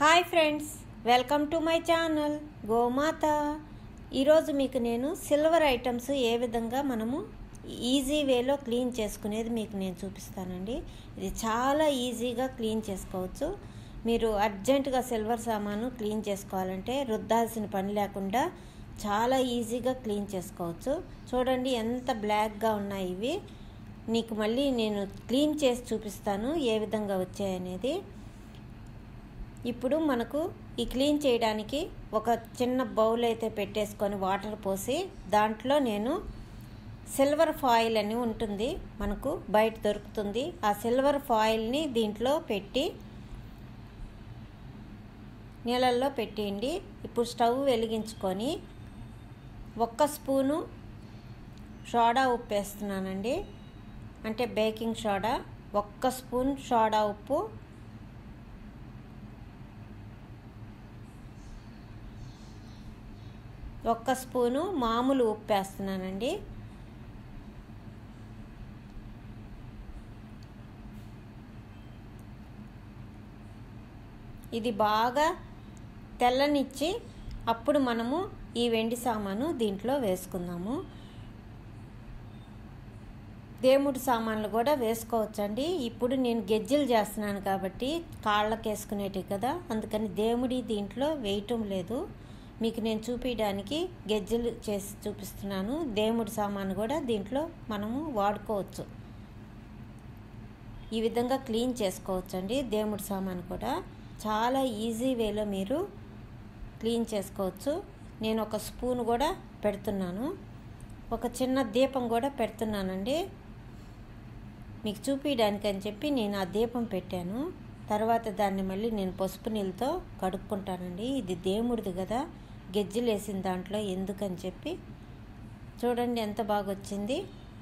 hi friends welcome to my channel గోమాత ఈరోజు మీకు నేను సిల్వర్ ఐటమ్స్ ఏ విధంగా మనము ఈజీ వేలో క్లీన్ చేసుకునేది మీకు నేను చూపిస్తానండి ఇది చాలా ఈజీగా క్లీన్ చేసుకోవచ్చు మీరు అర్జెంటుగా సిల్వర్ సామాను క్లీన్ చేసుకోవాలంటే రుద్దాల్సిన పని లేకుండా చాలా ఈజీగా క్లీన్ చేసుకోవచ్చు చూడండి ఎంత బ్లాక్గా ఉన్నాయి ఇవి నీకు మళ్ళీ నేను క్లీన్ చేసి చూపిస్తాను ఏ విధంగా వచ్చాయనేది ఇప్పుడు మనకు ఈ క్లీన్ చేయడానికి ఒక చిన్న బౌల్ అయితే పెట్టేసుకొని వాటర్ పోసి దాంట్లో నేను సిల్వర్ ఫాయిల్ అని ఉంటుంది మనకు బయట దొరుకుతుంది ఆ సిల్వర్ ఫాయిల్ని దీంట్లో పెట్టి నీళ్ళల్లో పెట్టేయండి ఇప్పుడు స్టవ్ వెలిగించుకొని ఒక్క స్పూను సోడా ఉప్పు వేస్తున్నానండి అంటే బేకింగ్ సోడా ఒక్క స్పూన్ సోడా ఉప్పు ఒక్క స్పూను మామూలు ఉప్పు వేస్తున్నానండి ఇది బాగా తెల్లనిచ్చి అప్పుడు మనము ఈ వెండి సామాను దీంట్లో వేసుకుందాము దేవుడి సామాన్లు కూడా వేసుకోవచ్చండి ఇప్పుడు నేను గెజ్జలు చేస్తున్నాను కాబట్టి కాళ్ళకి వేసుకునేటివి కదా అందుకని దేవుడి దీంట్లో వేయటం లేదు మీకు నేను చూపించడానికి గెజ్జలు చేసి చూపిస్తున్నాను దేవుడి సామాను కూడా దీంట్లో మనము వాడుకోవచ్చు ఈ విధంగా క్లీన్ చేసుకోవచ్చు అండి దేవుడి సామాను కూడా చాలా ఈజీ వేలో మీరు క్లీన్ చేసుకోవచ్చు నేను ఒక స్పూన్ కూడా పెడుతున్నాను ఒక చిన్న దీపం కూడా పెడుతున్నానండి మీకు చూపించడానికి అని చెప్పి నేను ఆ దీపం పెట్టాను తర్వాత దాన్ని మళ్ళీ నేను పసుపు నీళ్ళతో కడుక్కుంటానండి ఇది దేవుడిది కదా గెజ్జలు వేసిన దాంట్లో ఎందుకని చెప్పి చూడండి ఎంత బాగా వచ్చింది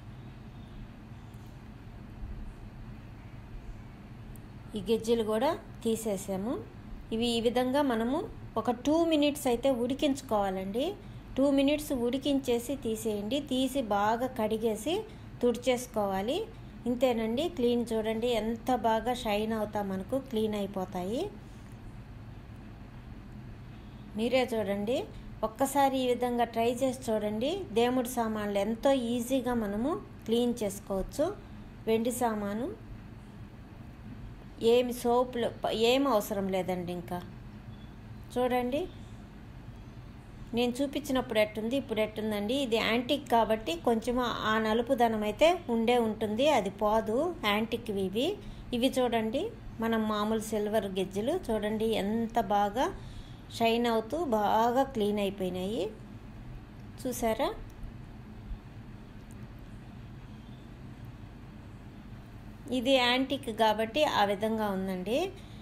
ఈ గెజ్జలు కూడా తీసేసాము ఇవి ఈ విధంగా మనము ఒక టూ మినిట్స్ అయితే ఉడికించుకోవాలండి టూ మినిట్స్ ఉడికించేసి తీసేయండి తీసి బాగా కడిగేసి తుడిచేసుకోవాలి ఇంతేనండి క్లీన్ చూడండి ఎంత బాగా షైన్ అవుతా మనకు క్లీన్ అయిపోతాయి మీరే చూడండి ఒక్కసారి ఈ విధంగా ట్రై చేసి చూడండి దేవుడి సామాన్లు ఎంతో ఈజీగా మనము క్లీన్ చేసుకోవచ్చు వెండి సామాను ఏమి సోపులు ఏం అవసరం లేదండి ఇంకా చూడండి నేను చూపించినప్పుడు ఎట్టుంది ఇప్పుడు ఎట్టుందండి ఇది యాంటిక్ కాబట్టి కొంచెం ఆ నలుపుదనం అయితే ఉండే ఉంటుంది అది పోదు యాంటిక్ ఇవి ఇవి చూడండి మనం మామూలు సిల్వర్ గెజ్జలు చూడండి ఎంత బాగా షైన్ అవుతూ బాగా క్లీన్ అయిపోయినాయి చూసారా ఇది యాంటిక్ కాబట్టి ఆ విధంగా ఉందండి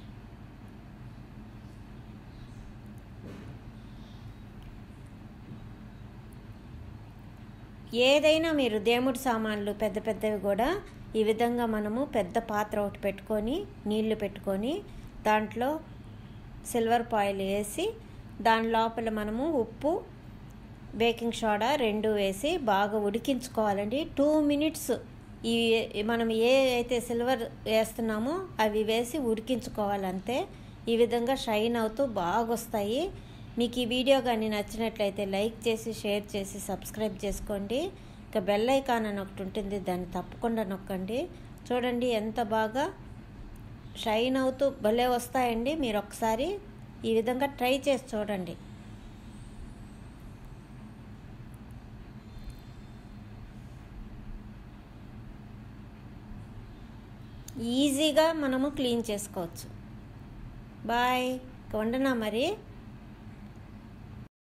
ఏదైనా మీరు దేవుడి సామాన్లు పెద్ద పెద్దవి కూడా ఈ విధంగా మనము పెద్ద పాత్ర ఒకటి పెట్టుకొని నీళ్లు పెట్టుకొని దాంట్లో సిల్వర్ పాయిల్ వేసి దాని లోపల మనము ఉప్పు బేకింగ్ సోడా రెండు వేసి బాగా ఉడికించుకోవాలండి టూ మినిట్స్ ఈ మనం ఏ అయితే సిల్వర్ వేస్తున్నామో అవి వేసి ఉడికించుకోవాలి అంతే ఈ విధంగా షైన్ అవుతూ బాగా వస్తాయి మీకు ఈ వీడియో కానీ నచ్చినట్లయితే లైక్ చేసి షేర్ చేసి సబ్స్క్రైబ్ చేసుకోండి ఇక బెల్ ఐకాన్ అని ఒకటి ఉంటుంది దాన్ని తప్పకుండా నొక్కండి చూడండి ఎంత బాగా షైన్ అవుతూ భలే వస్తాయండి మీరు ఒకసారి ఈ విధంగా ట్రై చేసి చూడండి ఈజీగా మనము క్లీన్ చేసుకోవచ్చు బాయ్ వండనా మరి